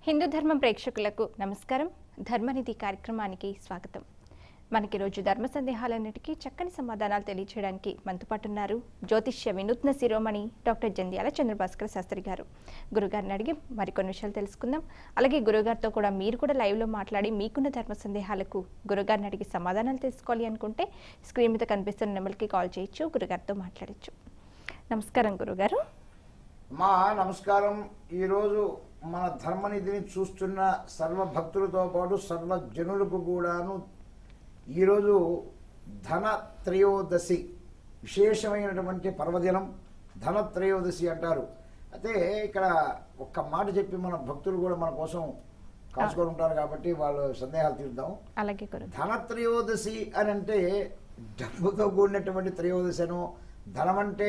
హిందూ ధర్మం ప్రేక్షకులకు నమస్కారం ధర్మనిధి కార్యక్రమానికి స్వాగతం మనకి రోజు ధర్మ సందేహాలన్నిటికీ చక్కని సమాధానాలు తెలియచేయడానికి మనతో పాటు ఉన్నారు జ్యోతిష్య వినూత్న శిరోమణి డాక్టర్ జంధ్యాల చంద్రభాస్కర్ శాస్త్రి గారు గురుగారిని అడిగి మరికొన్ని విషయాలు తెలుసుకుందాం అలాగే గురుగారితో కూడా మీరు కూడా లైవ్లో మాట్లాడి మీకున్న ధర్మ సందేహాలకు గురుగారిని అడిగి సమాధానాలు తెలుసుకోవాలి అనుకుంటే స్క్రీన్ మీద కనిపిస్తున్న నెంబర్కి కాల్ చేయొచ్చు గురుగారితో మాట్లాడచ్చు నమస్కారం గురుగారు మా నమస్కారం ఈరోజు మన ధర్మనిధిని చూస్తున్న సర్వ భక్తులతో పాటు సర్వ జనులకు కూడాను ఈరోజు ధన త్రయోదశి విశేషమైనటువంటి పర్వదినం ధన త్రయోదశి అంటారు అయితే ఇక్కడ ఒక్క మాట చెప్పి మన భక్తులు కూడా మన కోసం కాచుకొని ఉంటారు కాబట్టి వాళ్ళ సందేహాలు తీరుద్దాం అలాగే గురు ధన త్రయోదశి అని అంటే డబ్బుతో కూడినటువంటి త్రయోదశి అను ధనం అంటే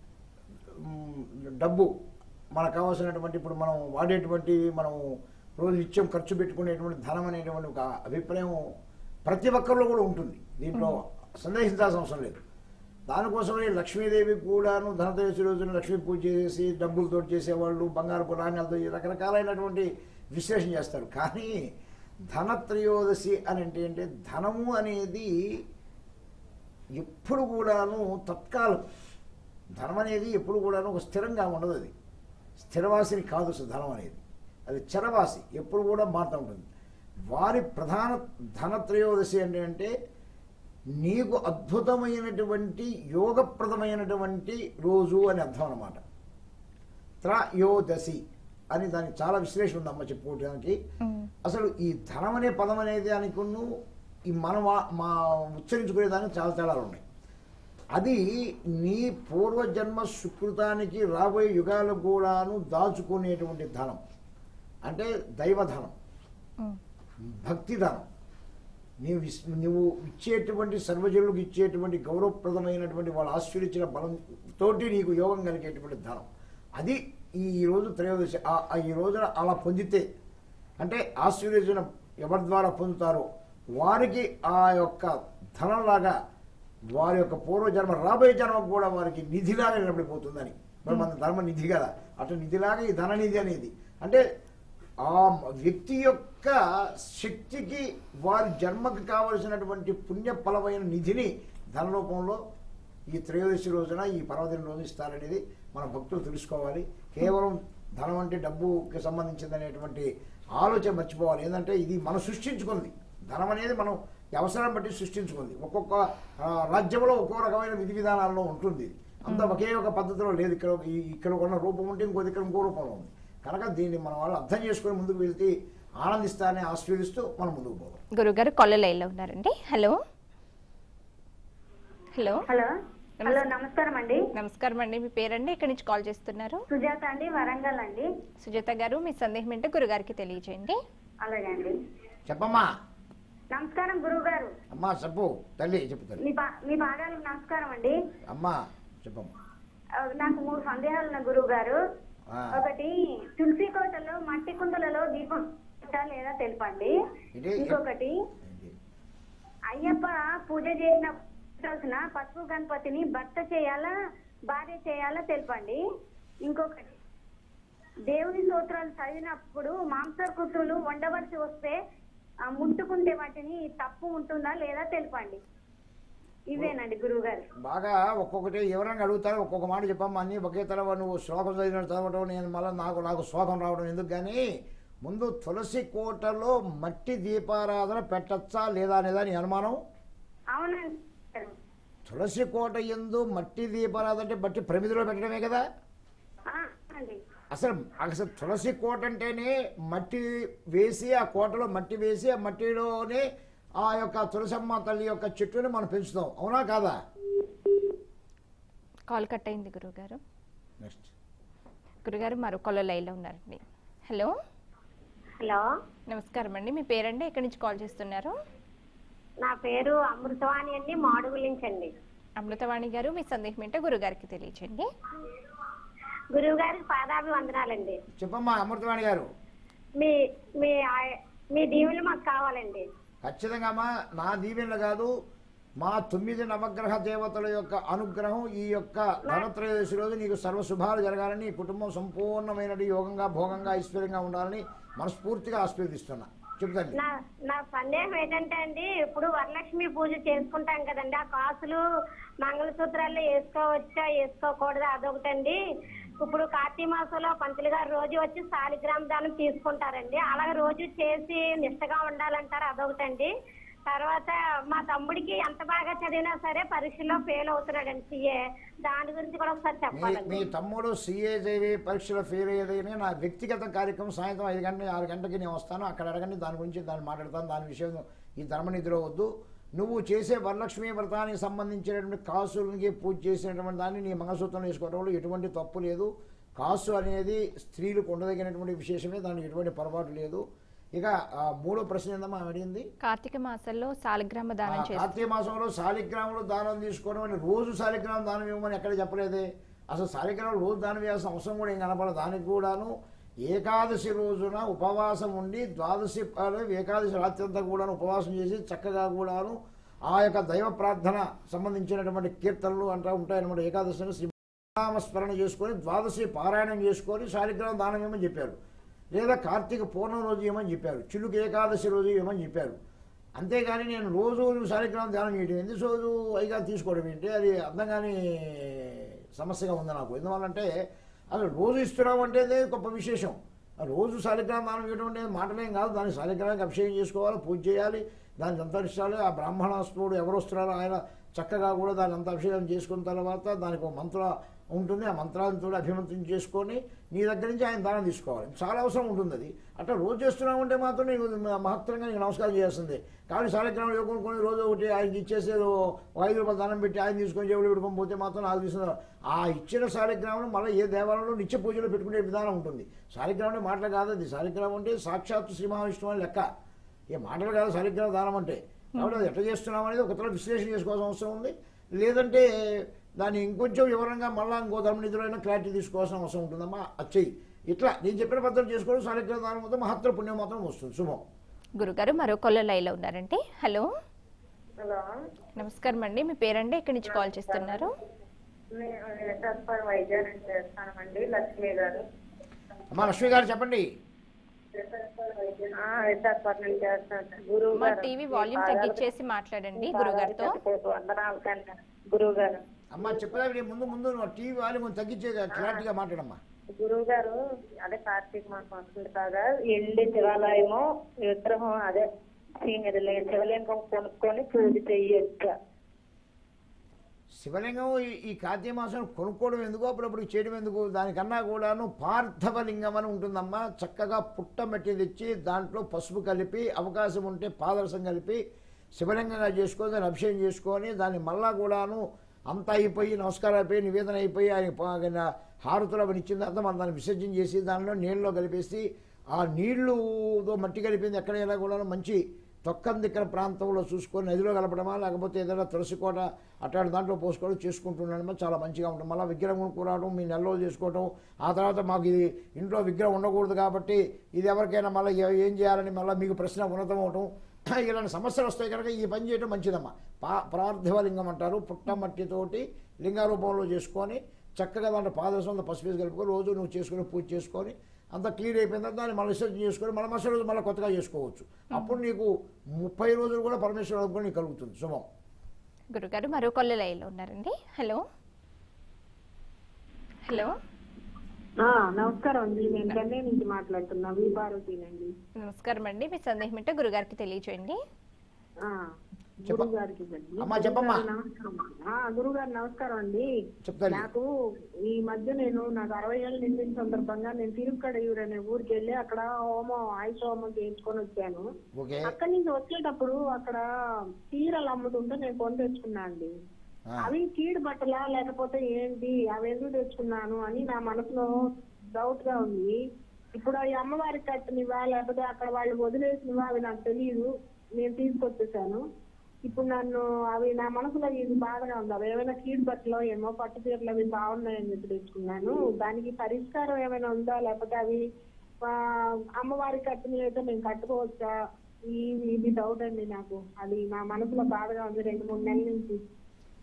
మ్, డబ్బు మనకు కావాల్సినటువంటి ఇప్పుడు మనం వాడేటువంటి మనం రోజు నిత్యం ఖర్చు పెట్టుకునేటువంటి ధనం అనేటువంటి ఒక అభిప్రాయం ప్రతి ఒక్కరిలో కూడా ఉంటుంది దీంట్లో సందేహించాల్సిన అవసరం లేదు దానికోసమే లక్ష్మీదేవి కూడాను ధనత్రయోదశి రోజున లక్ష్మీ పూజ చేసి డబ్బులతో చేసేవాళ్ళు బంగారపు నాణ్యాలతో ఈ రకరకాలైనటువంటి విశ్లేషణ చేస్తారు కానీ ధనత్రయోదశి అని అంటే అంటే ధనము అనేది ఎప్పుడు కూడాను తత్కాలం ధనం అనేది ఎప్పుడు కూడాను ఒక స్థిరంగా ఉండదు అది స్థిరవాసిని కాదు అసలు ధనం అనేది అది చరవాసి ఎప్పుడు కూడా మారుతూ ఉంటుంది వారి ప్రధాన ధనత్రయోదశి అంటే అంటే నీకు అద్భుతమైనటువంటి యోగప్రదమైనటువంటి రోజు అని అర్థం అన్నమాట త్రయోదశి అని దానికి చాలా విశ్లేషణ ఉంది అమ్మ చెప్పుకోవడానికి మ్. అసలు ఈ ధనం అనే పదం అనేది అనుకును ఈ మనం వా- మా ఉచ్చరించుకునే దానికి చాలా తేడాలు ఉన్నాయి అది నీ పూర్వజన్మ సుకృతానికి రాబోయే యుగాలు కూడాను దాచుకునేటువంటి ధనం అంటే దైవధనం మ్. భక్తి ధనం నీవు ఇస్- నువ్వు ఇచ్చేటువంటి సర్వజనులకు ఇచ్చేటువంటి గౌరవప్రదమైనటువంటి వాళ్ళు ఆశ్చర్యించిన బలంతోటి నీకు యోగం కలిగేటువంటి ధనం అది ఈ రోజు త్రయోదశి ఆ- ఆ ఈ రోజున అలా పొందితే అంటే ఆశీర్వచన ఎవరి ద్వారా పొందుతారో వారికి ఆ యొక్క ధనంలాగా వారి యొక్క పూర్వజన్మ రాబోయే జన్మ కూడా వారికి నిధిలాగా నిలబడిపోతుందని మరి మన ధర్మ నిధి కదా అటు నిధిలాగా ఈ ధన నిధి అనేది అంటే ఆ వ్యక్తి యొక్క శక్తికి వారి జన్మకు కావలసినటువంటి పుణ్యఫలమైన నిధిని ధన రూపంలో ఈ త్రయోదశి రోజున ఈ పర్వదిన రోజు ఇస్తారనేది మన భక్తులు తెలుసుకోవాలి కేవలం ధనం అంటే డబ్బుకి సంబంధించిందనేటువంటి ఆలోచన మర్చిపోవాలి ఏంటంటే ఇది మనం సృష్టించుకుంది ధనం అనేది మనం అవసరం బట్టి సృష్టించుకుంది ఒక్కొక్క ఆ, రాజ్యంలో ఒక్కో రకమైన విధి విధానాల్లో ఉంటుంది ఇది. అంత ఒకే ఒక పద్ధతిలో లేదు ఇక్కడ ఒక- ఈ- ఇక్కడ ఉన్న రూపం ఉంటే ఇంకో దగ్గర ఇంకో రూపంలో ఉంది కనుక దీన్ని మన వాళ్ళు అర్థం చేసుకొని ముందుకు వెళ్తే ఆనందిస్తానే ఆశీర్వదిస్తూ మనం ముందుకు పోవాలి గురుగారు కొల్ల లైన్లో ఉన్నారండి హలో హలో హలో హలో నమస్కారం అండి నమస్కారం అండి మీ పేరండి ఎక్కడి నుంచి కాల్ చేస్తున్నారు సుజాత అండి వరంగల్ అండి సుజాత గారు మీ సందేహం ఏంటో గురుగారికి తెలియజేయండి అలాగే అండి చెప్పమ్మా నమస్కారం గురువు గారు అమ్మా చెప్పు తల్లి చెప్పు తల్లి మీ పా మీ పాదాలకు నమస్కారం అండి అమ్మా చెప్పమ్మా ఆ, నాకు మూడు సందేహాలు ఉన్న గురువు గారు ఆ. ఒకటి తులసి కోటలో మట్టి కుండలలో దీపం పెట్టా లేదా తెలుపండి ఇది ఇంకొకటి ఏంటి? అయ్యప్ప పూజ చేసిన రోజున పసుపు గణపతిని భర్త చేయాలా భార్య చేయాలా తెలుపండి ఇంకొకటి దేవుని స్తోత్రాలు చదివినప్పుడు మాంసకృతులు వండవలసి వస్తే ఆ, ముట్టుకుంటే వాటిని తప్పు ఉంటుందా లేదా తెలుపండి ఇవేనండి గురువు గారు బాగా ఒక్కొక్కటి ఎవరైనా అడుగుతారో ఒక్కొక్క మాట చెప్పమ్మా అన్నీ ఒకే తరవ నువ్వు శ్లోకం చదివినట్టు చదవడం నేను మళ్ళీ నాకు నాకు శ్లోకం రావడం ఎందుకు కానీ ముందు తులసి కోటలో మట్టి దీపారాధన పెట్టచ్చా లేదా అనేదా నీ అనుమానం అవునండి తులసి కోట ఎందు మట్టి దీపారాధన అంటే మట్టి ప్రమిదిలో పెట్టడమే కదా ఆ, అండి అసలు అసలు తులసి కోట అంటేనే మట్టి వేసి ఆ కోటలో మట్టి వేసి ఆ మట్టిలోనే ఆ యొక్క తులసమ్మ తల్లి యొక్క చెట్టుని మనం పెంచుతాం అవునా కాదా కాల్ కట్ అయింది గురుగారు నెక్స్ట్ గురుగారు మరో కొల్ల లైన్లో ఉన్నారండి హలో హలో నమస్కారం అండి మీ పేరండి ఎక్కడి నుంచి కాల్ చేస్తున్నారు నా పేరు అమృతవాణి అండి మాడుగుల నుంచి అండి అమృతవాణి గారు మీ సందేహం ఏంటో గురుగారికి తెలియజేయండి గురువు గారికి పాదాభి వందనాలండి చెప్పమ్మా అమృతవాణి గారు మీ మీ ఆయ- మీ దీవులు మాకు కావాలండి ఖచ్చితంగా అమ్మా నా దీవెనలు కాదు మా తొమ్మిది నవగ్రహ దేవతల యొక్క అనుగ్రహం ఈ యొక్క ధనత్రయోదశి రోజు నీకు సర్వ శుభాలు జరగాలని నీ కుటుంబం సంపూర్ణమైన యోగంగా భోగంగా ఐశ్వర్యంగా ఉండాలని మనస్ఫూర్తిగా ఆశీర్వదిస్తున్నా చెప్తాను నా నా సందేహం ఏంటంటే అండి ఇప్పుడు వరలక్ష్మి పూజ చేసుకుంటాం కదండి ఆ కాసులు మంగళసూత్రాలు వేసుకోవచ్చా వేసుకోకూడదా అదొకటండి ఇప్పుడు కార్తీక మాసంలో పంతులు గారు రోజు వచ్చి శాలిగ్రామ దానం తీసుకుంటారండి అలాగే రోజు చేసి నిష్టగా ఉండాలంటారు అదొకటండి తర్వాత మా తమ్ముడికి ఎంత బాగా చదివినా సరే పరీక్షలో ఫెయిల్ అవుతున్నాడండి సీఏ దాని గురించి కూడా ఒకసారి మీ చెప్పాలండి మీ తమ్ముడు సిఏజేవి పరీక్షలో ఫెయిల్ అయ్యేదని నా వ్యక్తిగత కార్యక్రమం సాయంత్రం ఐదు గంటల ఆరు గంటలకి నేను వస్తాను అక్కడ అడగండి దాని గురించి దాన్ని మాట్లాడతాను దాని విషయం ఈ ధర్మనిధిలో వద్దు నువ్వు చేసే వరలక్ష్మి వ్రతానికి సంబంధించినటువంటి కాసులకి పూజ చేసినటువంటి దాన్ని నీ మంగళసూత్రం వేసుకోవడంలో ఎటువంటి తప్పు లేదు కాసు అనేది స్త్రీలకు ఉండదగినటువంటి విశేషమే దానికి ఎటువంటి పొరపాటు లేదు ఇక ఆ, మూడో ప్రశ్న ఏందమ్మా ఆమె అడిగింది కార్తీక మాసంలో సాలగ్రామ దానం ఆ చేస్తారు కార్తీక మాసంలో శాలిగ్రాములు దానం తీసుకోవడం అని రోజు శాలిగ్రామం దానం ఇవ్వమని ఎక్కడ చెప్పలేదే అసలు శాలిగ్రామం రోజు దానం చేయాల్సిన అవసరం కూడా ఏం కనపడదు దానికి కూడాను ఏకాదశి రోజున ఉపవాసం ఉండి ద్వాదశి పాలు ఏకాదశి రాత్రి అంతా కూడా ఉపవాసం చేసి చక్కగా కూడాను ఆ యొక్క దైవ ప్రార్థన సంబంధించినటువంటి కీర్తనలు అంటూ ఉంటాయన్నమాట ఏకాదశి శ్రీ నామస్మరణ చేసుకొని ద్వాదశి పారాయణం చేసుకొని శాలిగ్రామం దానం ఇవ్వమని చెప్పారు లేదా కార్తీక పూర్ణం రోజు ఇవ్వమని చెప్పారు చిలుక ఏకాదశి రోజు ఇవ్వమని చెప్పారు అంతేగాని నేను రోజు నువ్వు శాలిగ్రామం ధ్యానం చేయడం ఎందుకు రోజు అయిగా తీసుకోవడం ఏంటి అది అర్థం కాని సమస్యగా ఉంది నాకు ఎందువల్లంటే అసలు రోజు ఇస్తున్నాం అంటే అదే గొప్ప విశేషం ఆ రోజు శాలిగ్రామం దానం చేయడం అంటే మాటలేం కాదు దాన్ని శాలిగ్రామానికి అభిషేకం చేసుకోవాలి పూజ చేయాలి దాన్ని అంతరించాలి ఆ బ్రాహ్మణాస్తుడు ఎవరు వస్తున్నారో ఆయన చక్కగా కూడా దాన్ని అంత అభిషేకం చేసుకున్న తర్వాత దానికి ఒక మంత్ర ఉంటుంది ఆ మంత్రాలను కూడా అభిమంత్రం చేసుకొని నీ దగ్గర నుంచి ఆయన దానం తీసుకోవాలి చాలా అవసరం ఉంటుంది అది అట్లా రోజు చేస్తున్నావు అంటే మాత్రం నీకు మహత్తరంగా నీకు నమస్కారం చేయాల్సిందే కానీ సాలగ్రామం యోగుకొని రోజు ఒకటి ఆయనకి ఇచ్చేసి ఏదో ఒక ఐదు రూపాయలు దానం పెట్టి ఆయన తీసుకొని జేబులు పెట్టుకొని పోతే మాత్రం నాకు తీసుకున్నారు ఆ ఇచ్చిన సాలిగ్రామం మళ్ళీ ఏ దేవాలయంలో నిత్య పూజలో పెట్టుకునే విధానం ఉంటుంది సాలిగ్రామం మాటలు కాదు అది సాలిగ్రామం అంటే సాక్షాత్తు శ్రీ మహావిష్ణువు అని లెక్క ఏ మాటలు కాదు సాలిగ్రామ దానం అంటే కాబట్టి అది ఎట్లా చేస్తున్నాం అనేది ఒక తర విశ్లేషణ చేసుకోవాల్సిన అవసరం ఉంది లేదంటే దాన్ని ఇంకొంచెం వివరంగా మళ్ళా ఇంకో ధర్మనిధిలో అయినా క్లారిటీ తీసుకోవాల్సిన అవసరం ఉంటుందమ్మా అది చెయ్యి ఇట్లా నేను చెప్పిన పద్ధతి చేసుకోవడం సాలిగ్రామ దానం మొత్తం మహత్తర పుణ్యం మాత్రం వస్తుంది శుభం గురుగారు మరో కొల్ల లైన్లో ఉన్నారంటే హలో హలో నమస్కారం అండి మీ పేరండి ఎక్కడి నుంచి కాల్ చేస్తున్నారు నేను ఎస్ఆర్పై వైద్యాన్ని చేస్తానండి లక్ష్మి గారు అమ్మా లక్ష్మి గారు చెప్పండి ఎస్ఆర్పై నుంచి చేస్తాను గురువు మా గారు టీవీ వాల్యూమ్ తగ్గించేసి మాట్లాడండి గురుగారితో వందనాలు కండి గురువు గారు అమ్మా చెప్పదా ముందు ముందు నువ్వు టీవీ వాళ్ళు కొంచెం తగ్గించే క్లారిటీగా మాట్లాడమ్మా గురువు గారు అదే కార్తీక మాసం వస్తుంది కాగా ఎండి శివాలయము విగ్రహం అదే శ్రీనిధి శివలింగం కొనుక్కొని పూజ చెయ్యొచ్చా శివలింగం ఈ- ఈ కార్తీక మాసం కొనుక్కోవడం ఎందుకు అప్పుడప్పుడు చేయడం ఎందుకు దానికన్నా కూడాను పార్థవలింగం అని ఉంటుందమ్మా చక్కగా పుట్టమట్టి తెచ్చి దాంట్లో పసుపు కలిపి అవకాశం ఉంటే పాదరసం కలిపి శివలింగంగా చేసుకొని దాన్ని అభిషేకం చేసుకొని దాన్ని మళ్ళా కూడాను అంతా అయిపోయి నమస్కారం అయిపోయి నివేదన అయిపోయి ఆయన ప- ఆయన హారతులు అవన్నీ ఇచ్చిన తర్వాత మనం దాన్ని విసర్జన చేసి దానిలో నీళ్ళలో కలిపేసి ఆ నీళ్లుతో మట్టి కలిపింది ఎక్కడైనా కూడా మంచి తొక్కం దిక్కన ప్రాంతంలో చూసుకొని నదిలో కలపడమా లేకపోతే ఏదైనా తులసి కోట అట్లాంటి దాంట్లో పోసుకోవడం చేసుకుంటున్నాడమా చాలా మంచిగా ఉంటుంది మళ్ళీ విగ్రహం కొనుక్కోవడం మీ నెలలో చేసుకోవడం ఆ తర్వాత మాకు ఇది ఇంట్లో విగ్రహం ఉండకూడదు కాబట్టి ఇది ఎవరికైనా మళ్ళీ ఏ- ఏం చేయాలని మళ్ళీ మీకు ప్రశ్న ఉన్నతం అవటం ఇలాంటి సమస్యలు వస్తాయి కనుక ఈ పని చేయడం మంచిదమ్మా పా ప్రార్థివలింగం అంటారు పుట్టమట్టితోటి లింగారూపంలో చేసుకొని చక్కగా దాంట్లో పాదరసంలో పసుపు వేసి కలుపుకొని రోజు నువ్వు చేసుకొని పూజ చేసుకొని అంతా క్లియర్ అయిపోయిన తర్వాత దాన్ని మళ్ళీ విసర్జన చేసుకొని మళ్ళీ మరుసటి రోజు మళ్ళీ కొత్తగా చేసుకోవచ్చు అప్పుడు నీకు ముప్పై రోజులు కూడా పరమేశ్వర అనుకుని నీకు కలుగుతుంది శుభం గురుగారు మరో కొల్ల లైన్లో ఉన్నారండి హలో హలో ఆ, నమస్కారం అండి నేను చెన్నై నుంచి మాట్లాడుతున్నా వి పార్వతీనండి నమస్కారం అండి మీ సందేహం ఏంటో గురుగారికి తెలియచేయండి ఆ, చెప్ప- గురువు గారికి అండి. అమ్మా, చెప్పమ్మా. గురువు గారు నమస్కారం. ఆ, గురువు గారు నమస్కారం అండి చెప్తాను నాకు ఈ మధ్య నేను నాకు అరవై ఏళ్ళు నిండిన సందర్భంగా నేను తిరుక్కడయూరు అనే ఊరికి వెళ్ళి అక్కడ హోమం ఆయుష హోమం చేయించుకొని వచ్చాను ఓకే అక్కడి నుంచి వచ్చేటప్పుడు అక్కడ చీరలు అమ్ముతుంటే నేను కొని తెచ్చుకున్నా అండి ఆ. అవి కీడు బట్టలా లేకపోతే ఏంటి అవి ఎందుకు తెచ్చుకున్నాను అని నా మనసులో డౌట్ గా ఉంది ఇప్పుడు అవి అమ్మవారికి కట్టినవా లేకపోతే అక్కడ వాళ్ళు వదిలేసినవా అవి నాకు తెలియదు నేను తీసుకొచ్చేసాను ఇప్పుడు నన్ను అవి నా మనసులో ఇది బాధగా ఉంది అవి ఏమైనా కీడు బట్టలో ఏమో పట్టు చీరలు అవి బాగున్నాయని చెప్పి తెచ్చుకున్నాను దానికి పరిష్కారం ఏమైనా ఉందా లేకపోతే అవి ఆ, అమ్మవారికి కట్టినవి అయితే నేను కట్టుకోవచ్చా ఈ ఇది డౌట్ అండి నాకు అది నా మనసులో బాధగా ఉంది రెండు మూడు నెలల నుంచి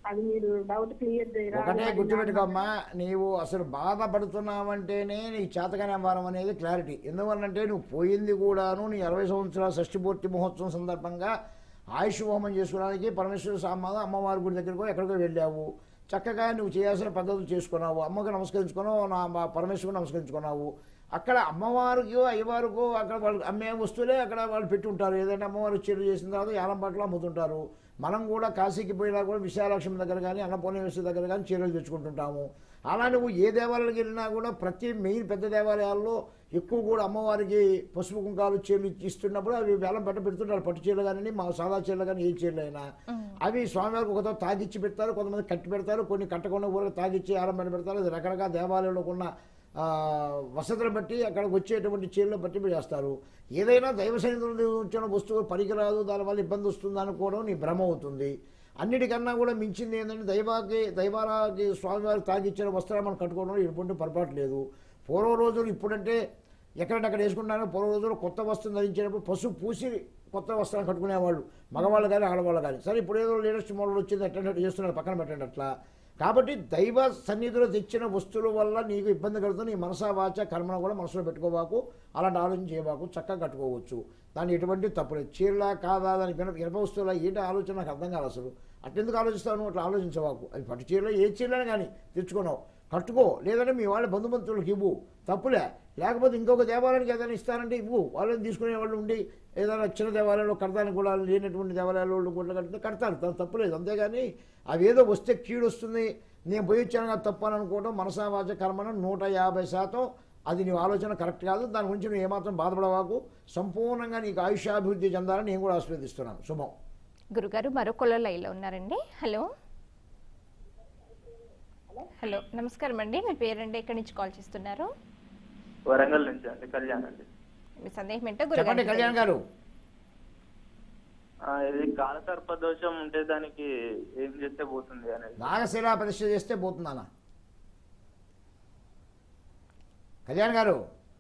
అది మీరు డౌట్ క్లియర్ చేయరా ఒకటే గుర్తుపెట్టుకోమ్మా నీవు అసలు బాధపడుతున్నావంటేనే నీ చేతగానే వారం అనేది క్లారిటీ ఎందువల్లంటే నువ్వు పోయింది కూడాను నీ అరవై సంవత్సరాల షష్ఠిపూర్తి మహోత్సవం సందర్భంగా ఆయుష్ హోమం చేసుకోవడానికి పరమేశ్వర సామాద అమ్మవారి గుడి దగ్గరకు ఎక్కడికో వెళ్ళావు చక్కగా నువ్వు చేయాల్సిన పద్ధతులు చేసుకున్నావు అమ్మకు నమస్కరించుకున్నావు నా మా పరమేశ్వరుడు నమస్కరించుకున్నావు అక్కడ అమ్మవారికి అయ్యవారికి అక్కడ వాళ్ళు అమ్మే వస్తువులే అక్కడ వాళ్ళు పెట్టి ఉంటారు ఏదైనా అమ్మవారు చీరలు చేసిన తర్వాత యాలం పట్ల అమ్ముతుంటారు మనం కూడా కాశీకి పోయినా కూడా విశాలక్ష్మి దగ్గర కానీ అన్నపూర్ణేశ్వరి దగ్గర కానీ చీరలు తెచ్చుకుంటుంటాము అలా నువ్వు ఏ దేవాలయానికి వెళ్ళినా కూడా ప్రతి మెయిన్ పెద్ద దేవాలయాల్లో ఎక్కువ కూడా అమ్మవారికి పసుపు కుంకాలు చీరలు ఇస్తున్నప్పుడు అవి వేలం పెట్ట పెడుతుంటారు పట్టు చీరలు కానీ మా సాదా చీరలు కానీ ఏ చీరలు అయినా అవి స్వామివారికి ఒకతో తాగిచ్చి పెడతారు కొంతమంది కట్టి పెడతారు కొన్ని కట్టకుండా ఊరికి తాగిచ్చి ఆరం పెట్టి పెడతారు అది రకరకాల దేవాలయంలో ఉన్న ఆ, వసతులను బట్టి అక్కడికి వచ్చేటువంటి చీరలు బట్టి చేస్తారు ఏదైనా దైవ సన్నిధిలో వచ్చిన వస్తువు పనికిరాదు దానివల్ల ఇబ్బంది వస్తుంది అనుకోవడం నీ భ్రమ అవుతుంది అన్నిటికన్నా కూడా మించింది ఏంటంటే దైవాకి దైవారాకి స్వామివారి తాగిచ్చిన వస్త్రాలు మనం కట్టుకోవడం ఎటువంటి పొరపాటు లేదు పూర్వ రోజులు ఇప్పుడంటే ఎక్కడంటే అక్కడ వేసుకుంటారో పూర్వ రోజులు కొత్త వస్త్రం ధరించేటప్పుడు పసుపు పూసి కొత్త వస్త్రాలు కట్టుకునేవాళ్ళు మగవాళ్ళు కానీ ఆడవాళ్ళు కానీ సరే ఇప్పుడు ఏదో లేటెస్ట్ మోడల్ వచ్చింది అట్లా చేస్తున్నారు పక్కన పెట్టండి అట్లా కాబట్టి దైవ సన్నిధిలో తెచ్చిన వస్తువుల వల్ల నీకు ఇబ్బంది కలుగుతుంది నీ మనసా వాచ కర్మను కూడా మనసులో పెట్టుకోబాకు అలాంటి ఆలోచన చేయబాకు చక్కగా కట్టుకోవచ్చు దాన్ని ఎటువంటి తప్పు లేదు చీరలా కాదా దాని ఇనప ఇనప వస్తువులా ఏంటి ఆలోచన నాకు అర్థం కాదు అసలు అట్టెందుకు ఆలోచిస్తావు అట్లా ఆలోచించవాకు అది పట్టు చీరలో ఏ చీరలని కానీ తెచ్చుకున్నావు కట్టుకో లేదంటే మీ వాళ్ళ బంధుబంధువులకు ఇవ్వు తప్పులే లేకపోతే ఇంకొక దేవాలయానికి ఏదైనా ఇస్తారంటే ఇవ్వు వాళ్ళని తీసుకునే వాళ్ళు ఉండి ఏదైనా చిన్న దేవాలయంలో కడతానికి కూడా లేనటువంటి దేవాలయాలు వాళ్ళు గుడ్లు కడితే కడతారు త- తప్పులేదు అంతేగాని అవి ఏదో వస్తే కీడు వస్తుంది నేను పోయి వచ్చాను కదా తప్పు అని అనుకోవడం మనసా వాచ కర్మను నూట యాభై శాతం అది నీ ఆలోచన కరెక్ట్ కాదు దాని గురించి నువ్వు ఏమాత్రం బాధపడవాకు సంపూర్ణంగా నీకు ఆయుష్యాభివృద్ధి చెందాలని నేను కూడా ఆస్వాదిస్తున్నాను శుభం గురుగారు మరో కొల లైన్లో ఉన్నారండి హలో హలో నమస్కారం అండి మీ పేరండి ఎక్కడి నుంచి కాల్ చేస్తున్నారు వరంగల్ నుంచి అండి కళ్యాణ్ అండి మీ సందేహం ఏంటో చెప్పండి గురుగారు కళ్యాణ్ గారు ఆ, ఇది కాలసర్ప దోషం ఉంటే దానికి ఏం చేస్తే పోతుంది అనేది నాగశిలా ప్రతిష్ఠ చేస్తే పోతున్నానా కళ్యాణ్ గారు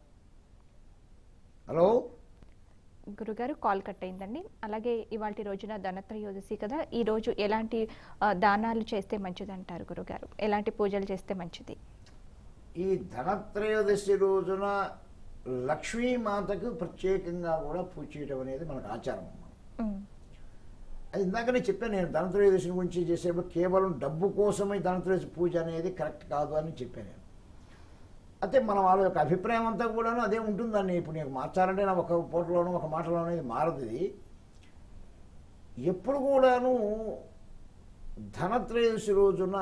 హలో గురుగారు కాల్ కట్ అయిందండి అలాగే ఇవాళ రోజున ధనత్రయోదశి కదా ఈ రోజు ఎలాంటి ఆ, దానాలు చేస్తే మంచిది అంటారు గురుగారు ఎలాంటి పూజలు చేస్తే మంచిది ఈ ధనత్రయోదశి రోజున లక్ష్మీమాతకు ప్రత్యేకంగా కూడా పూజ చేయడం అనేది మనకు ఆచారం అమ్మా. ఉమ్, అది ఇందాకనే చెప్పాను నేను ధనత్రయోదశి గురించి చేసేప్పుడు కేవలం డబ్బు కోసమే ధనత్రయోదశి పూజ అనేది కరెక్ట్ కాదు అని చెప్పాను నేను అయితే మన వాళ్ళ యొక్క అభిప్రాయం అంతా కూడాను అదే ఉంటుందని ఇప్పుడు నేను మార్చాలంటే నా ఒక పూటలోనూ ఒక మాటలోనూ ఇది మారదు ఇది ఎప్పుడు కూడాను ధనత్రయోదశి రోజున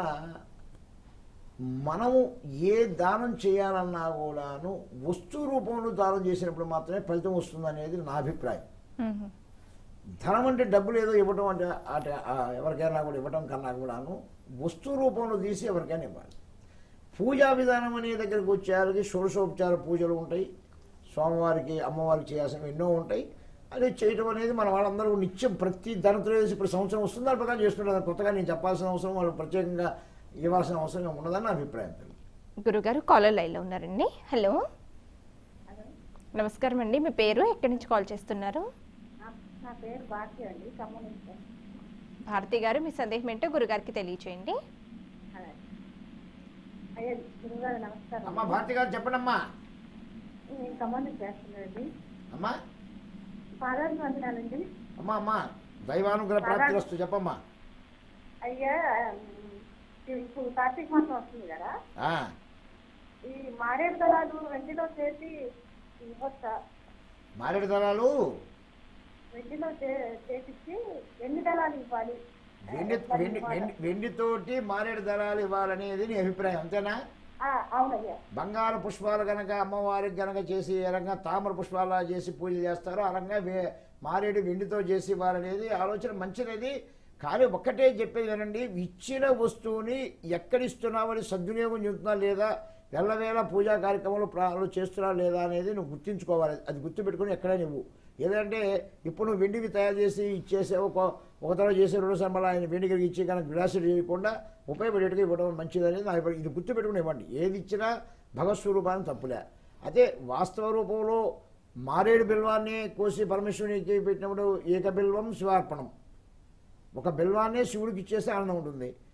మనము ఏ దానం చేయాలన్నా కూడాను వస్తు రూపంలో దానం చేసినప్పుడు మాత్రమే ఫలితం వస్తుంది అనేది నా అభిప్రాయం ఉమ్, ధనం అంటే డబ్బులు ఏదో ఇవ్వటం అంటే అట ఆ ఎవరికైనా కూడా ఇవ్వటం కన్నా కూడాను వస్తు రూపంలో తీసి ఎవరికైనా ఇవ్వాలి పూజా విధానం అనే దగ్గరికి వచ్చేసరికి షోడశోపచార పూజలు ఉంటాయి స్వామివారికి అమ్మవారికి చేయాల్సినవి ఎన్నో ఉంటాయి అది చేయటం అనేది మన వాళ్ళందరూ నిత్యం ప్రతి ధనత్రయోదశి ఇప్పుడు సంవత్సరం వస్తుంది దాని ప్రకారం చేస్తుంటారు కొత్తగా నేను చెప్పాల్సిన అవసరం వాళ్ళు ప్రత్యేకంగా ఇవ్వాల్సిన అవసరం ఉండదని నా అభిప్రాయం తల్లి. గురుగారు కాలర్ లైన్లో ఉన్నారండి హలో నమస్కారం అండి మీ పేరు ఎక్కడి నుంచి కాల్ చేస్తున్నారు నా పేరు భారతి అండి ఖమ్మం నుంచి భారతి గారు మీ సందేహం ఏంటో గురుగారికి తెలియచేయండి అదే. అయ్యా గురుగారు నమస్కారం అమ్మా భారతి గారు చెప్పండి అమ్మా నేను ఖమ్మం నుంచి చేస్తున్నానండి అమ్మా ఫాదర్ వందనాలండి అమ్మా అమ్మా దైవానుగ్రహ ప్రాప్తి వస్తు చెప్పమ్మా అయ్యా ఉమ్, ఇప్పుడు కార్తీక మాసం వస్తుంది కదా ఆ, ఈ మారేడు దళాలు వెండిలో చేసి ఇవ్వచ్చా మారేడు దళాలు వెండిలో చే- చేపించి ఎన్ని దళాలు ఇవ్వాలి వెండి వెండి వెండి వెండితోటి మారేడు దళాలు ఇవ్వాలనేది నీ అభిప్రాయం అంతేనా ఆ, అవునయ్యా బంగారు పుష్పాలు గనక అమ్మవారికి గనక చేసి ఏ రకంగా తామర పుష్పాలు చేసి పూజ చేస్తారో ఆ రకంగా వే మారేడు వెండితో చేసి ఇవ్వాలనేది ఆలోచన మంచిది కానీ ఒక్కటే చెప్పేది వినండి ఇచ్చిన వస్తువుని ఎక్కడిస్తున్నామని సద్వినియోగం చెందుతున్నా లేదా వెళ్ళవేళ పూజా కార్యక్రమాలు ప్రారంభం చేస్తున్నా లేదా అనేది నువ్వు గుర్తించుకోవాలి అది గుర్తుపెట్టుకుని ఎక్కడైనా నువ్వు ఏదంటే ఇప్పుడు నువ్వు వెండివి తయారు చేసి ఇచ్చేసే ఒక ఒక తర చేసే రెండు సంబల ఆయన వెండి కలిగి ఇచ్చి కనుక గ్లాసు చేయకుండా ఉపయోగపడేట్టుగా ఇవ్వడం మంచిది అనేది నా అభిప్రాయం. ఇది గుర్తుపెట్టుకుని ఇవ్వండి ఏది ఇచ్చినా భగవస్వరూపాన్ని తప్పులే అదే వాస్తవ రూపంలో మారేడు బిల్వాన్ని కోసి పరమేశ్వరునికి పెట్టినప్పుడు ఏక బిల్వం శివార్పణం ఒక బిల్వాన్నే శివుడికి ఇచ్చేస్తే ఆనందం ఉంటుంది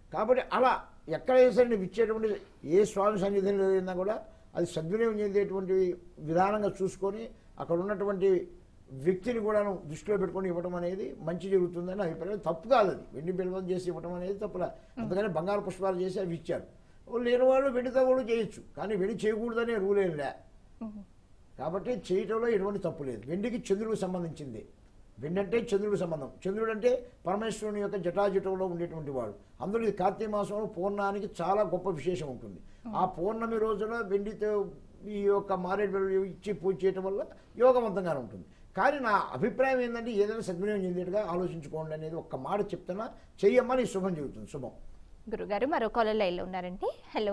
కాబట్టి అలా ఎక్కడైనా సరే నువ్వు ఇచ్చేటువంటి ఏ స్వామి సన్నిధిలో ఏదైనా కూడా అది సద్వినియోగం చెందేటువంటి విధానంగా చూసుకొని అక్కడ ఉన్నటువంటి వ్యక్తిని కూడా దృష్టిలో పెట్టుకొని ఇవ్వడం అనేది మంచి జరుగుతుందని అభిప్రాయం తప్పు కాదు అది వెండి బిల్వం చేసి ఇవ్వడం అనేది తప్పులా అందుకని బంగారు పుష్పాలు చేసి అవి ఇచ్చారు లేని వాళ్ళు వెండితో కూడా చేయొచ్చు కానీ వెండి చేయకూడదనే రూల్ ఏం లే ఉమ్. కాబట్టి చేయటంలో ఎటువంటి తప్పు లేదు వెండికి చంద్రుడికి సంబంధించింది వెండి అంటే చంద్రుడికి సంబంధం చంద్రుడు అంటే పరమేశ్వరుని యొక్క జటాజటంలో ఉండేటువంటి వాడు అందులో ఈ కార్తీక మాసంలో పూర్ణానికి చాలా గొప్ప విశేషం ఉంటుంది ఆ పౌర్ణమి రోజున వెండితో ఈ యొక్క మారేడు ఇచ్చి పూజ చేయటం వల్ల యోగవంతంగానే ఉంటుంది కానీ నా అభిప్రాయం ఏంటంటే ఏదైనా సద్వినియోగం చెందేట్టుగా ఆలోచించుకోండి అనేది ఒక్క మాట చెప్తున్నా చెయ్యమ్మా నీ శుభం చెబుతుంది శుభం గురుగారు మరో కాలర్ లైన్లో ఉన్నారండి హలో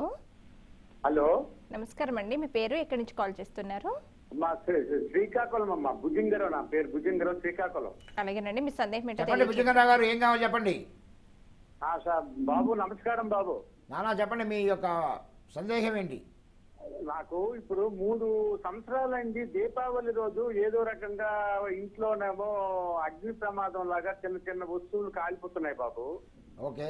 హలో నమస్కారం అండి మీ పేరు ఎక్కడి నుంచి కాల్ చేస్తున్నారు మా శ్రీ- శ్రీకాకుళం అమ్మ భుజంగరావు నా పేరు భుజంగరావు శ్రీకాకుళం అలాగేనండి మీ సందేహం ఏంటో చెప్పండి తెలియజేయండి. భుజంగరావు గారు ఏం కావాలి చెప్పండి ఆ, సార్ బాబు నమస్కారం బాబు నానా చెప్పండి మీ యొక్క సందేహం ఏంటి నాకు ఇప్పుడు మూడు సంవత్సరాలైంది దీపావళి రోజు ఏదో రకంగా ఇంట్లోనేమో అగ్ని ప్రమాదం లాగా చిన్న చిన్న వస్తువులు కాలిపోతున్నాయి బాబు ఓకే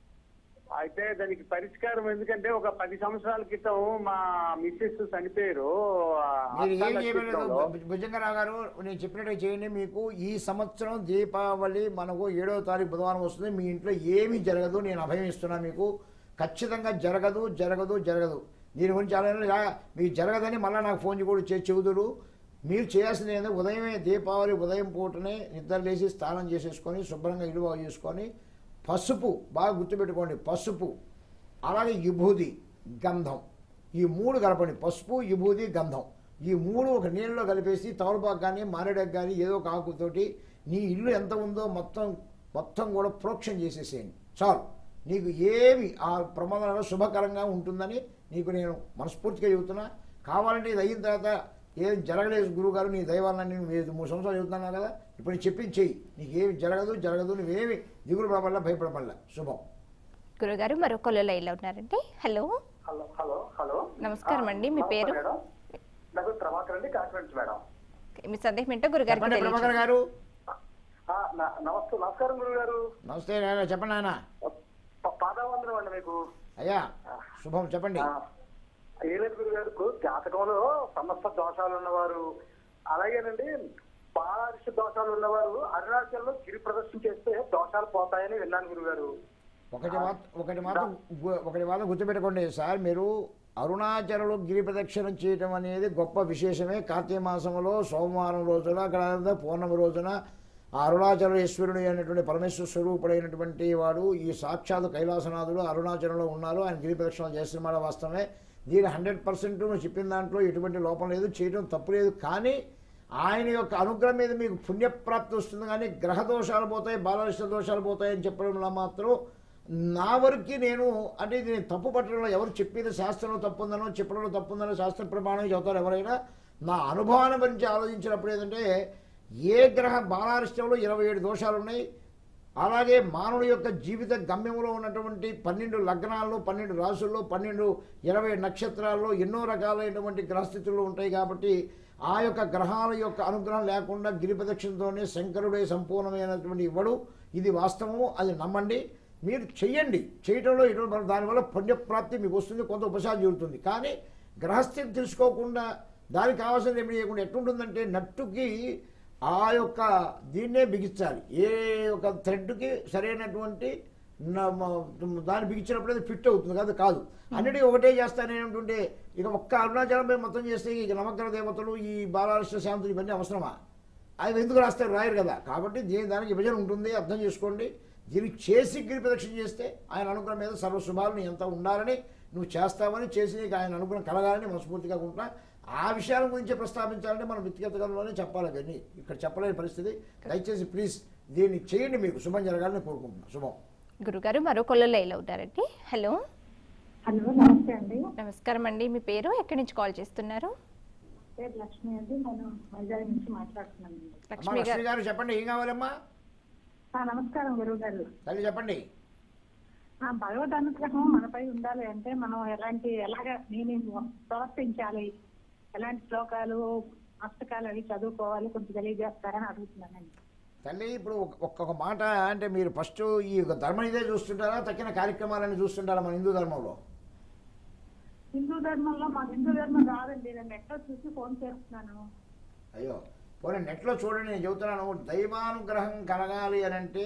అయితే దానికి పరిష్కారం ఎందుకంటే ఒక పది సంవత్సరాల క్రితం మా మిస్సెస్ చనిపోయారు ఆ మీరు ఏం అష్టాల చేయలేదు చిత్రంలో. భుజంగరావు గారు నేను చెప్పినట్టు చేయండి మీకు ఈ సంవత్సరం దీపావళి మనకు ఏడవ తారీఖు బుధవారం వస్తుంది మీ ఇంట్లో ఏమీ జరగదు నేను అభయం ఇస్తున్నా మీకు ఖచ్చితంగా జరగదు జరగదు జరగదు దీని గురించి ఆలోచన మీకు జరగదని మళ్ళీ నాకు ఫోన్ కూడా చేసి చెబుదురు మీరు చేయాల్సింది ఏంటంటే ఉదయమే దీపావళి ఉదయం పూటనే నిద్ర లేచి స్నానం చేసేసుకొని శుభ్రంగా ఇల్లు బాగు చేసుకొని పసుపు బాగా గుర్తుపెట్టుకోండి పసుపు అలాగే విభూది గంధం ఈ మూడు కలపండి పసుపు విభూది గంధం ఈ మూడు ఒక నీళ్ళలో కలిపేసి తవలపాకు కానీ మారేడాకు కానీ ఏదో ఒక ఆకుతోటి నీ ఇల్లు ఎంత ఉందో మొత్తం మొత్తం కూడా ప్రోక్షణ చేసేసేయండి చాలు నీకు ఏమి ఆ ప్రమాదంలో శుభకరంగా ఉంటుందని నీకు నేను మనస్ఫూర్తిగా చెబుతున్నా కావాలంటే ఇది అయిన తర్వాత ఏం జరగలేదు గురువుగారు నీ దైవాలని నువ్వు ఏది మూడు సంవత్సరాలు చెబుతున్నావు కదా ఇప్పుడు నేను చెప్పింది చెయ్యి నీకు ఏమి జరగదు జరగదు నువ్వేమి దిగులు పడవల్ల భయపడవల్ల శుభం గురుగారు మరో కాలర్ లైన్లో ఉన్నారండి హలో హలో హలో హలో నమస్కారం అండి మీ పేరు మేడం నా పేరు ప్రభాకర్ అండి కాకినాడ మేడం మీ సందేహం ఏంటో గురుగారికి చెప్పండి ప్రభాకర్ తెలియజేయండి గారు ఆ, నా- నమస్తే నమస్కారం గురువు గారు నమస్తే నాయనా చెప్పండి నాయన పాదావందనం అండి మీకు అయ్యా శుభం చెప్పండి ఆ, ఏ లేదు గురువు గారు ఇప్పుడు జాతకంలో సమస్త దోషాలు ఉన్నవారు అలాగేనండి బాలారిష దోషాలు ఉన్నవారు అరుణాచల్లో గిరి ప్రదర్శన చేస్తే దోషాలు పోతాయని విన్నాను గురువు గారు ఒకటి మాత్రం ఒకటి మాత్రం గు- ఒకటి మాత్రం గుర్తుపెట్టుకోండి సార్ మీరు అరుణాచలంలో గిరి ప్రదక్షిణం చేయటం అనేది గొప్ప విశేషమే కార్తీక మాసంలో సోమవారం రోజున అక్కడ పౌర్ణమి రోజున ఆ అరుణాచలేశ్వరుడు అయినటువంటి పరమేశ్వర స్వరూపుడైనటువంటి వాడు ఈ సాక్షాత్ కైలాసనాథుడు అరుణాచలంలో ఉన్నారు ఆయన గిరి ప్రదక్షిణ చేస్తున్నమాట వాస్తవమే దీని హండ్రెడ్ పర్సెంట్ నువ్వు చెప్పిన దాంట్లో ఎటువంటి లోపం లేదు చేయడం తప్పు లేదు కానీ ఆయన యొక్క అనుగ్రహం మీద మీకు పుణ్యప్రాప్తి వస్తుంది కానీ గ్రహ దోషాలు పోతాయి బాలరిష్ట దోషాలు పోతాయి అని చెప్పడంలో మాత్రం నా వరకు నేను అంటే ఇది నేను తప్పు పట్టడంలో ఎవరు చెప్పేది శాస్త్రంలో తప్పు ఉందనో చెప్పడంలో తప్పు ఉందనో శాస్త్ర ప్రమాణం చెబుతారు ఎవరైనా నా అనుభవాన్ని గురించి ఆలోచించినప్పుడు ఏంటంటే ఏ గ్రహ బాలారిష్టంలో ఇరవై ఏడు దోషాలు ఉన్నాయి అలాగే మానవుడి యొక్క జీవిత గమ్యంలో ఉన్నటువంటి పన్నెండు లగ్నాల్లో పన్నెండు రాసుల్లో పన్నెండు ఇరవై నక్షత్రాల్లో ఎన్నో రకాలైనటువంటి గ్రహస్థితులు ఉంటాయి కాబట్టి ఆ యొక్క గ్రహాల యొక్క అనుగ్రహం లేకుండా గిరి ప్రదక్షిణతోనే శంకరుడే సంపూర్ణమైనటువంటి ఇవ్వడు ఇది వాస్తవము అది నమ్మండి మీరు చెయ్యండి చేయటంలో ఎటువంటి దానివల్ల పుణ్యప్రాప్తి మీకు వస్తుంది కొంత ఉపశాంతి జరుగుతుంది కానీ గ్రహస్థితి తెలుసుకోకుండా దానికి కావాల్సింది ఏమి చేయకుండా ఎట్టుంటుందంటే నట్టుకి ఆ యొక్క దీన్నే బిగించాలి ఏ ఒక థ్రెడ్కి సరైనటువంటి న- మ- దాన్ని బిగించినప్పుడు అది ఫిట్ అవుతుంది కాదు కాదు అన్నిటికీ ఒకటే చేస్తానేంటుంటే ఇక ఒక్క అరుణాచలం మీద మొత్తం చేస్తే ఇక నవగ్రహ దేవతలు ఈ బాలకృష్ణ శాంతులు ఇవన్నీ అవసరమా అవి ఎందుకు రాస్తారు రాయరు కదా కాబట్టి దీని దానికి విభజన ఉంటుంది అర్థం చేసుకోండి దీన్ని చేసి గిరి ప్రదక్షిణ చేస్తే ఆయన అనుగ్రహం మీద సర్వశుభాలు నీ ఎంత ఉండాలని నువ్వు చేస్తావని చేసి నీకు ఆయన అనుగ్రహం కలగాలని మనస్ఫూర్తిగా ఉంటున్నా ఆ విషయాల గురించి ప్రస్తావించాలంటే మనం వ్యక్తిగతంలోనే చెప్పాలి కానీ ఇక్కడ చెప్పలేని పరిస్థితి దయచేసి ప్లీజ్ దీన్ని చేయండి మీకు శుభం జరగాలని కోరుకుంటున్నాను శుభం గురుగారు మరో కాలర్ లైన్లో ఉంటారండి హలో హలో నమస్తే అండి నమస్కారం అండి మీ పేరు ఎక్కడి నుంచి కాల్ చేస్తున్నారు పేరు లక్ష్మి అండి నేను వైజాగ్ నుంచి మాట్లాడుతున్నానండి అమ్మా లక్ష్మి లక్ష్మి గారు గారు చెప్పండి ఏం కావాలమ్మా ఆ, నమస్కారం గురువు గారు తల్లి చెప్పండి ఆ భగవద్ అనుగ్రహం మనపై ఉండాలి అంటే మనం ఎలాంటి ఎలాగ నేను ప్రవర్తించాలి ఎలాంటి శ్లోకాలు అష్టకాలు అవి చదువుకోవాలి కొంచెం తెలియజేస్తారని అడుగుతున్నానండి తల్లి ఇప్పుడు ఒక- ఒక్కొక్క మాట అంటే మీరు ఫస్ట్ ఈ ధర్మం ఇదే చూస్తుంటారా తక్కిన కార్యక్రమాలని చూస్తుంటారా మన హిందూ ధర్మంలో హిందూ ధర్మంలో మా హిందూ ధర్మం రాదండి నేను నెట్లో చూసి ఫోన్ చేస్తున్నాను అయ్యో పోనీ నెట్లో చూడండి నేను చెబుతున్నాను దైవానుగ్రహం కలగాలి అని అంటే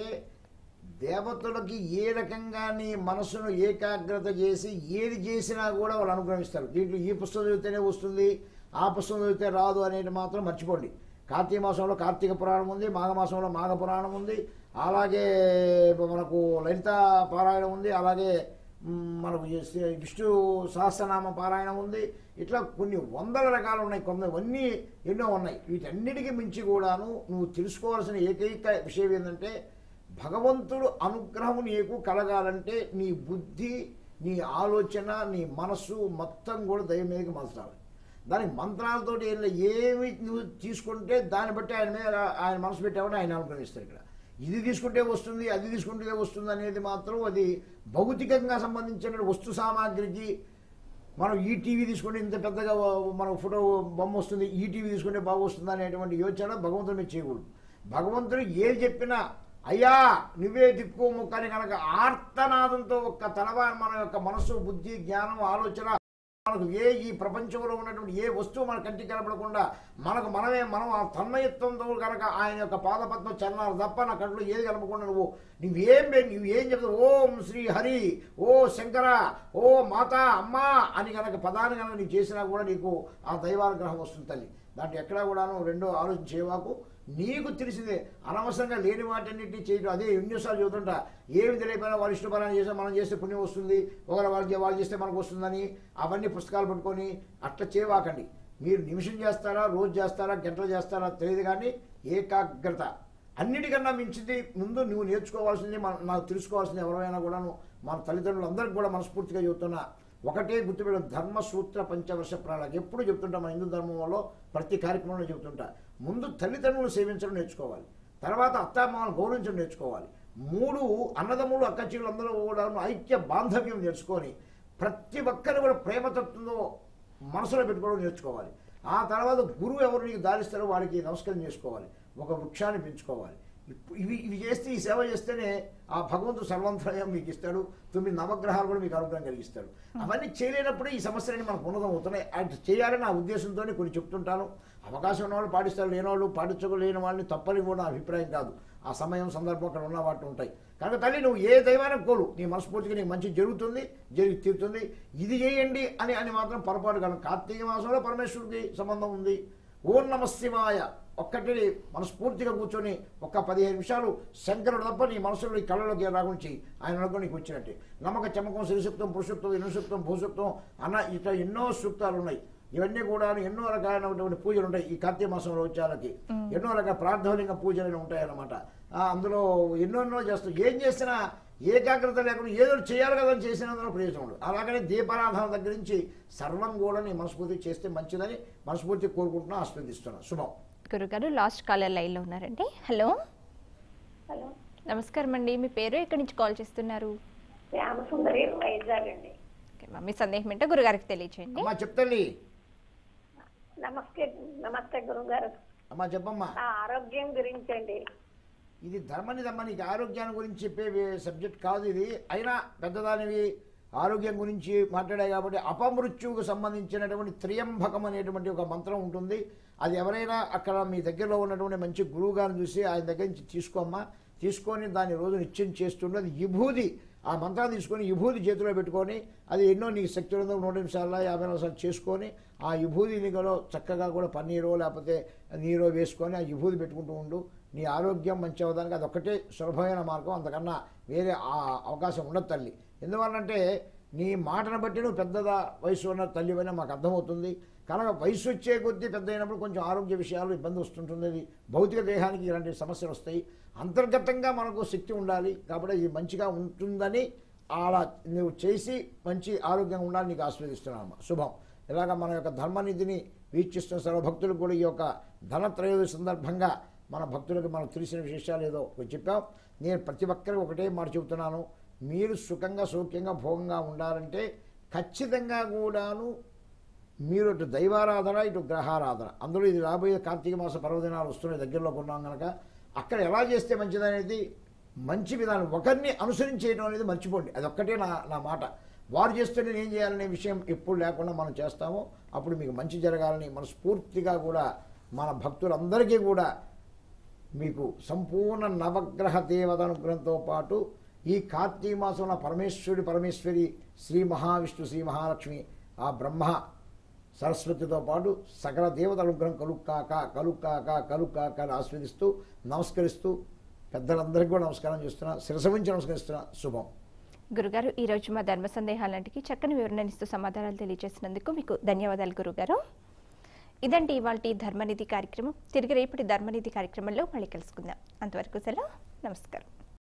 దేవతలకి ఏ రకంగా నీ మనసును ఏకాగ్రత చేసి ఏది చేసినా కూడా వాళ్ళు అనుగ్రహిస్తారు దీంట్లో ఈ పుస్తకం చదివితేనే వస్తుంది ఆ పుస్తకం చదివితే రాదు అనేది మాత్రం మర్చిపోండి కార్తీక మాసంలో కార్తీక పురాణం ఉంది మాఘమాసంలో మాఘ పురాణం ఉంది అలాగే మనకు లలిత పారాయణం ఉంది అలాగే మ్, మనకు ఈ శ్రీ- విష్ణు సహస్రనామ పారాయణం ఉంది ఇట్లా కొన్ని వందల రకాలు ఉన్నాయి కొన్ని అన్నీ ఎన్నో ఉన్నాయి వీటన్నిటికీ మించి కూడాను నువ్వు తెలుసుకోవాల్సిన ఏకైక విషయం ఏంటంటే భగవంతుడు అనుగ్రహం నీకు కలగాలంటే నీ బుద్ధి నీ ఆలోచన నీ మనస్సు మొత్తం కూడా దైవం మీదకి మలచాలి దానికి మంత్రాలతోటి ఏం లేదు. ఏమి నువ్వు తీసుకుంటే దాన్ని బట్టి ఆయన మీద ఆయన మనసు పెట్టామని ఆయన అనుగ్రహిస్తారు ఇక్కడ ఇది తీసుకుంటే వస్తుంది అది తీసుకుంటే వస్తుంది అనేది మాత్రం అది భౌతికంగా సంబంధించిన వస్తు సామాగ్రికి మనం ఈ టీవీ తీసుకుంటే ఇంత పెద్దగా మన ఫోటో బొమ్మ వస్తుంది ఈ టీవీ తీసుకుంటే బాగా వస్తుంది అనేటువంటి యోచన భగవంతుడి మీద చేయకూడదు భగవంతుడు ఏది చెప్పినా అయ్యా నువ్వే దిక్కు ముక్కని కనుక ఆర్తనాదంతో ఒక్క తలవా మన యొక్క మనస్సు బుద్ధి జ్ఞానం ఆలోచన మనకు ఏ ఈ ప్రపంచంలో ఉన్నటువంటి ఏ వస్తువు మన కంటికి కనపడకుండా మనకు మనమే మనం ఆ తన్మయత్వంతో కనుక ఆయన యొక్క పాదపద్మ చరణాలు తప్ప నా కంట్లో ఏది కనపడకుండా నువ్వు నువ్వేం పె- నువ్వు ఏం చెప్తావు ఓం శ్రీ హరి ఓ శంకర ఓ మాత అమ్మా అని కనుక పదాన్ని కనుక నీకు చేసినా కూడా నీకు ఆ దైవానుగ్రహం వస్తుంది తల్లి దాంట్లో ఎక్కడా కూడాను రెండో ఆలోచన చేయవాకు నీకు తెలిసిందే అనవసరంగా లేని వాటన్నిటిని చేయడం అదే ఎన్నోసార్లు చెబుతుంటా ఏమి తెలియకపోయినా వాళ్ళు ఇష్టపరాన్ని చేస్తే మనం చేస్తే పుణ్యం వస్తుంది ఒకరు వాళ్ళకి వాళ్ళు చేస్తే మనకు వస్తుందని అవన్నీ పుస్తకాలు పట్టుకొని అట్లా చేయవాకండి మీరు నిమిషం చేస్తారా రోజు చేస్తారా గంటలు చేస్తారా తెలియదు కానీ ఏకాగ్రత అన్నిటికన్నా మించింది ముందు నువ్వు నేర్చుకోవాల్సింది మన నాకు తెలుసుకోవాల్సింది ఎవరైనా కూడాను మన తల్లిదండ్రులందరికీ కూడా మనస్ఫూర్తిగా చెబుతున్నా ఒకటే గుర్తుపెట్టు ధర్మ సూత్ర పంచవర్ష ప్రణాళిక ఎప్పుడు చెప్తుంటా మన హిందూ ధర్మంలో ప్రతి కార్యక్రమంలో చెబుతుంటా ముందు తల్లిదండ్రులు సేవించడం నేర్చుకోవాలి తర్వాత అత్తామామను గౌరవించడం నేర్చుకోవాలి మూడు అన్నదమ్ములు అక్కచెల్లెలు అందరూ కూడా ఐక్య బాంధవ్యం నేర్చుకొని ప్రతి ఒక్కరు కూడా ప్రేమతత్వంతో మనసులో పెట్టుకోవడం నేర్చుకోవాలి ఆ తర్వాత గురువు ఎవరు నీకు దారిస్తారో వాడికి నమస్కారం చేసుకోవాలి ఒక వృక్షాన్ని పెంచుకోవాలి ఇప్పు- ఇవి ఇవి చేస్తే ఈ సేవ చేస్తేనే ఆ భగవంతుడు సర్వంతరయం మీకు ఇస్తాడు తొమ్మిది నవగ్రహాలు కూడా మీకు అనుగ్రహం కలిగిస్తాడు అవన్నీ చేయలేనప్పుడే ఈ సమస్యలన్నీ మనకు ఉన్నతం అవుతున్నాయి అది చేయాలని నా ఉద్దేశంతో కొన్ని చెప్తుంటాను అవకాశం ఉన్న వాళ్ళు పాటిస్తారు లేని వాళ్ళు పాటించలేని వాళ్ళని తప్పని కూడా నా అభిప్రాయం కాదు ఆ సమయం సందర్భం అక్కడ ఉన్న వాటి ఉంటాయి కనుక తల్లి నువ్వు ఏ దైవానికి కోలు నీ మనస్ఫూర్తిగా నీకు మంచి జరుగుతుంది జరిగి తీరుతుంది ఇది చేయండి అని అని మాత్రం పొరపాటు కాదు కార్తీక మాసంలో పరమేశ్వరుడికి సంబంధం ఉంది ఓం నమ శివాయ ఒక్కటి మనస్ఫూర్తిగా కూర్చొని ఒక్క పదిహేను నిమిషాలు శంకరుడు తప్ప నీ మనసులో ఈ కళ్ళలోకి రాకుండా చెయ్యి ఆయన అనుకో నీకు వచ్చినట్టే నమ్మక చమకం శ్రీసూక్తం పురుషుక్తం ఇనుసూక్తం భూసూక్తం అన్న ఇట్లా ఎన్నో సూక్తాలు ఉన్నాయి ఇవన్నీ కూడా ఎన్నో రకాలైనటువంటి పూజలు ఉంటాయి ఈ కార్తీక మాసంలో వచ్చేళ్ళకి ఎన్నో రకాల ప్రార్థనలింగ పూజలు ఉంటాయి అన్నమాట ఆ, అందులో ఎన్నో ఎన్నో చేస్తాం ఏం చేసినా ఏకాగ్రత లేకుండా ఏదో ఒకటి చేయాలి కదా అని చేసినందులో ప్రయోజనం ఉండదు అలాగనే దీపారాధన దగ్గర నుంచి సర్వం కూడా నీ మనస్ఫూర్తి చేస్తే మంచిదని మనస్ఫూర్తి కోరుకుంటున్నా ఆస్వాదిస్తున్నా శుభం గురుగారు లాస్ట్ కాలర్ లైన్లో ఉన్నారండి హలో హలో నమస్కారం అండి మీ పేరు ఎక్కడి నుంచి కాల్ చేస్తున్నారు రామసుందరి వైజాగ్ అండి ఓకే అమ్మా, మీ సందేహం ఏంటో గురుగారికి తెలియచేయండి అమ్మా చెప్తండి నమస్తే నమస్తే గురుగారు అమ్మా చెప్పమ్మా నా ఆరోగ్యం గురించి అండి ఇది ధర్మనిదమ్మ నీకు ఆరోగ్యాన్ని గురించి చెప్పే వే- సబ్జెక్ట్ కాదు ఇది అయినా పెద్దదానివి ఆరోగ్యం గురించి మాట్లాడాయి కాబట్టి అపమృత్యువుకు సంబంధించినటువంటి త్రియంబకం అనేటువంటి ఒక మంత్రం ఉంటుంది అది ఎవరైనా అక్కడ మీ దగ్గరలో ఉన్నటువంటి మంచి గురువు గారిని చూసి ఆయన దగ్గర నుంచి తీసుకోమ్మా తీసుకొని దాన్ని రోజు నిత్యం చేస్తుండే అది విభూది ఆ మంత్రాన్ని తీసుకొని విభూది చేతిలో పెట్టుకొని అది ఎన్నో నీకు శక్తి ఉందో నూట నిమిషాల యాభై నిమిషాలు చేసుకొని ఆ విభూది నీకులో చక్కగా కూడా పన్నీరో లేకపోతే నీరో వేసుకొని ఆ విభూది పెట్టుకుంటూ ఉండు నీ ఆరోగ్యం మంచి అవడానికి అది ఒక్కటే సులభమైన మార్గం అంతకన్నా వేరే ఆ అవకాశం ఉండదు తల్లి ఎందువల్లంటే నీ మాటను బట్టి నువ్వు పెద్దదా వయసు ఉన్న తల్లివైనా మాకు అర్థమవుతుంది కనుక వయసు వచ్చే కొద్దీ పెద్ద అయినప్పుడు కొంచెం ఆరోగ్య విషయాలు ఇబ్బంది వస్తుంటుంది అది భౌతిక దేహానికి ఇలాంటి సమస్యలు వస్తాయి అంతర్గతంగా మనకు శక్తి ఉండాలి కాబట్టి ఇది మంచిగా ఉంటుందని అలా నువ్వు చేసి మంచి ఆరోగ్యంగా ఉండాలని నీకు ఆస్వాదిస్తున్నాను శుభం ఇలాగ మన యొక్క ధర్మనిధిని వీక్షిస్తున్న సర్వభక్తులకు కూడా ఈ యొక్క ధనత్రయోదశి సందర్భంగా మన భక్తులకు మనకు తెలిసిన విశేషాలు ఏదో ఒకటి చెప్పాం నేను ప్రతి ఒక్కరికి ఒకటే మాట చెబుతున్నాను మీరు సుఖంగా సౌఖ్యంగా భోగంగా ఉండాలంటే ఖచ్చితంగా కూడాను మీరు ఇటు దైవారాధన ఇటు గ్రహారాధన అందులో ఇది రాబోయే కార్తీక మాస పర్వదినాలు వస్తున్నాయి దగ్గరలో ఉన్నాం కనుక అక్కడ ఎలా చేస్తే మంచిదనేది మంచి విధానం ఒకరిని అనుసరించేయడం అనేది మర్చిపోండి అదొక్కటే నా నా మాట వారు చేస్తే నేను ఏం చేయాలనే విషయం ఎప్పుడు లేకుండా మనం చేస్తామో అప్పుడు మీకు మంచి జరగాలని మనస్ఫూర్తిగా కూడా మన భక్తులందరికీ కూడా మీకు సంపూర్ణ నవగ్రహ దేవత అనుగ్రహంతో పాటు ఈ కార్తీక మాసంలో పరమేశ్వరుడి పరమేశ్వరి శ్రీ మహావిష్ణు శ్రీ మహాలక్ష్మి ఆ బ్రహ్మ సరస్వతితో పాటు సకల దేవత అనుగ్రహం కలుక్కాక కలుక్కాక కలుక్కాక అని ఆస్వాదిస్తూ నమస్కరిస్తూ పెద్దలందరికీ కూడా నమస్కారం చేస్తున్నా శిరస ఉంచి నమస్కరిస్తున్నా శుభం గురుగారు ఈ రోజు మా ధర్మ సందేహాలంటికి చక్కని వివరణనిస్తూ సమాధానాలు తెలియజేసినందుకు మీకు ధన్యవాదాలు గురుగారు ఇదండి ఇవాళ ధర్మనిధి కార్యక్రమం తిరిగి రేపటి ధర్మనిధి కార్యక్రమంలో మళ్ళీ కలుసుకుందాం అంతవరకు సెలవు నమస్కారం